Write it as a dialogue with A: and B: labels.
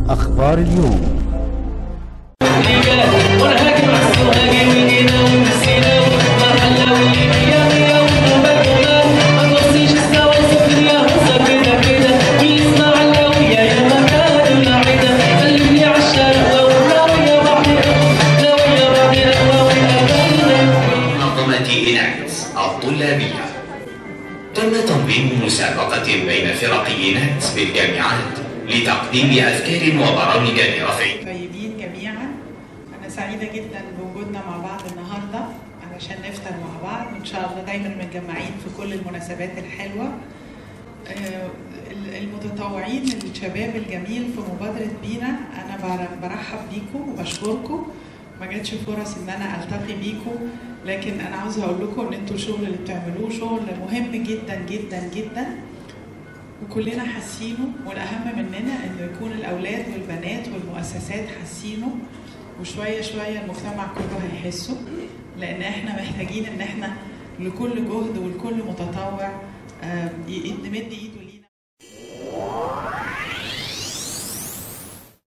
A: أخبار اليوم
B: منظمة إناكت الطلابية تم تنظيم مسابقة بين فرق إناكت بالجامعات لتقديم أفكار وبرامج لرفع
C: طيبين جميعا انا سعيده جدا بوجودنا مع بعض النهارده علشان نفطر مع بعض وان شاء الله دايما متجمعين في كل المناسبات الحلوه آه، المتطوعين الشباب الجميل في مبادره بينا انا بر- برحب بيكم وبشكركم ما جاتش فرص ان انا التقي بيكم لكن انا عاوزه اقول لكم ان انتوا الشغل اللي بتعملوه شغل مهم جدا جدا جدا وكلنا حاسينه والاهم مننا انه يكون الاولاد والبنات والمؤسسات حاسينه وشويه شويه المجتمع كله هيحسه لان احنا محتاجين ان احنا لكل جهد ولكل متطوع آه، ي- نمد ايده